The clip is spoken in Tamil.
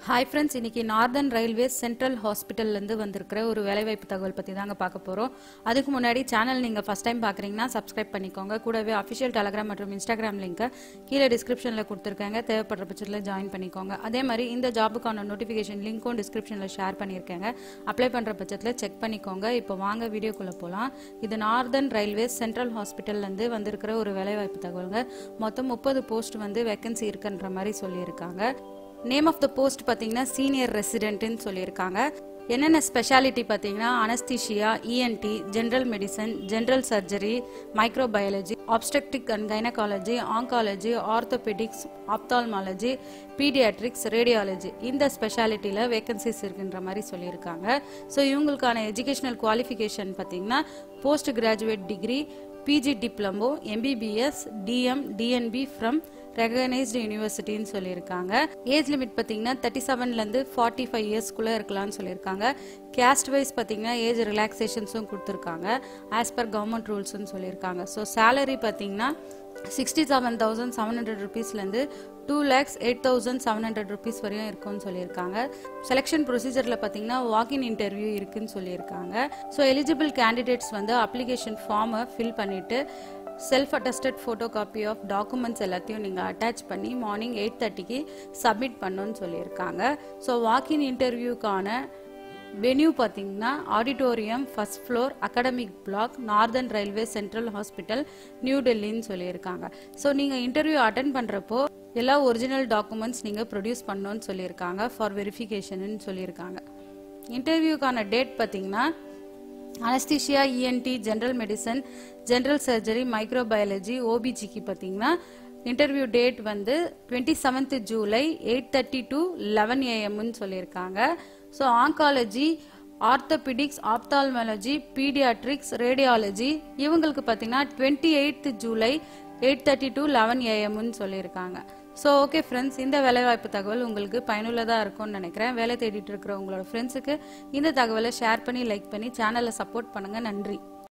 ஹாய் ஃப்ரெண்ட்ஸ் இன்னைக்கு நார்தர்ன் ரயில்வேஸ் சென்ட்ரல் ஹாஸ்பிட்டல்லேருந்து வந்திருக்கிற ஒரு வேலைவாய்ப்பு தகவல் பற்றி தாங்க பார்க்க போகிறோம் அதுக்கு முன்னாடி சேனல் நீங்கள் ஃபஸ்ட் டைம் பார்க்குறீங்கன்னா சப்ஸ்கிரைப் பண்ணிக்கோங்க கூடவே அஃபிஷியல் டெலகிராம் மற்றும் இன்ஸ்டாகிராம் லிங்க்கை கீழே டிஸ்கிரிப்ஷனில் கொடுத்துருக்காங்க தேவைப்படுற பட்சத்தில் ஜாயின் பண்ணிக்கோங்க அதே மாதிரி இந்த ஜாபுக்கான நோட்டிஃபிகேஷன் லிங்க்கும் டிஸ்கிரிப்ஷனில் ஷேர் பண்ணியிருக்கேங்க அப்ளை பண்ணுற பட்சத்தில் செக் பண்ணிக்கோங்க இப்போ வாங்க வீடியோக்குள்ளே போகலாம் இது நார்தர்ன் ரயில்வேஸ் சென்ட்ரல் ஹாஸ்பிட்டல்லேருந்து வந்திருக்கிற ஒரு வேலைவாய்ப்பு தகவலுங்க மொத்தம் முப்பது போஸ்ட் வந்து வேக்கன்சி இருக்குன்ற மாதிரி சொல்லியிருக்காங்க நேம் ஆஃப் த போஸ்ட் பார்த்தீங்கன்னா சீனியர் ரெசிடென்ட்னு சொல்லியிருக்காங்க என்னென்ன ஸ்பெஷாலிட்டி பார்த்தீங்கன்னா anaesthesia ENT general medicine general surgery microbiology obstetric and gynaecology oncology orthopaedics ophthalmology paediatrics radiology இந்த ஸ்பெஷாலிட்டியில் வேகன்சிஸ் இருக்குன்ற மாதிரி சொல்லியிருக்காங்க ஸோ இவங்களுக்கான எஜுகேஷனல் குவாலிஃபிகேஷன் பார்த்தீங்கன்னா post graduate degree PG diploma MBBS DM DNB from recognised யூனிவர்சிட்டின்னு சொல்லியிருக்காங்க ஏஜ் லிமிட் பார்த்தீங்கன்னா தேர்ட்டி செவன்லேருந்து ஃபார்ட்டி ஃபைவ் இயர்ஸ்க்குள்ளே இருக்கலாம்னு சொல்லியிருக்காங்க கேஸ்ட் வைஸ் பார்த்தீங்கன்னா ஏஜ் ரிலாக்ஸேஷன்ஸும் கொடுத்துருக்காங்க ஆஸ் பர் கவர்மெண்ட் ரூல்ஸ்னு சொல்லியிருக்காங்க ஸோ சேலரி பார்த்தீங்கன்னா sixty seven thousand seven hundred ருபீஸ்லேருந்து two lakhs eight thousand seven hundred rupees வரையும் இருக்கும்னு சொல்லியிருக்காங்க செலெக்ஷன் ப்ரொசீஜரில் பார்த்தீங்கன்னா வாக்இன் இன்டர்வியூ இருக்குன்னு சொல்லியிருக்காங்க ஸோ எலிஜிபிள் கேண்டிடேட்ஸ் வந்து அப்ளிகேஷன் ஃபார்மை ஃபில் பண்ணிவிட்டு self attested photocopy of documents எல்லாத்தையும் நீங்கள் அட்டாச் பண்ணி மார்னிங் எயிட் தேர்ட்டிக்கு சப்மிட் பண்ணணும்னு சொல்லியிருக்காங்க ஸோ வாக்கின் இன்டர்வியூக்கான வென்யூ பார்த்தீங்கன்னா auditorium first floor academic block northern railway central hospital new டெல்லின்னு சொல்லியிருக்காங்க ஸோ நீங்கள் இன்டர்வியூ அட்டன் பண்ணுறப்போ எல்லா ஒரிஜினல் டாக்குமெண்ட்ஸ் நீங்கள் ப்ரொடியூஸ் பண்ணணும்னு சொல்லியிருக்காங்க ஃபார் வெரிஃபிகேஷன் சொல்லியிருக்காங்க இன்டர்வியூக்கான டேட் பார்த்தீங்கன்னா anaesthesia ENT general medicine general surgery microbiology ஓபிஜிக்கு பார்த்தீங்கன்னா இன்டர்வியூ டேட் வந்து twenty seventh July eight thirty to eleven ஏஎம்னு சொல்லியிருக்காங்க so oncology orthopaedics ophthalmology paediatrics radiology இவங்களுக்கு பார்த்தீங்கன்னா twenty eighth July eight thirty to eleven ஏஎம்னு சொல்லியிருக்காங்க ஸோ ஓகே ஃப்ரெண்ட்ஸ் இந்த வேலைவாய்ப்பு தகவல் உங்களுக்கு பயனுள்ளதாக இருக்கும்னு நினைக்கிறேன் வேலை தேடிட்டு இருக்கிற உங்களோட ஃப்ரெண்ட்ஸுக்கு இந்த தகவலை ஷேர் பண்ணி லைக் பண்ணி சேனலை சப்போர்ட் பண்ணுங்கள் நன்றி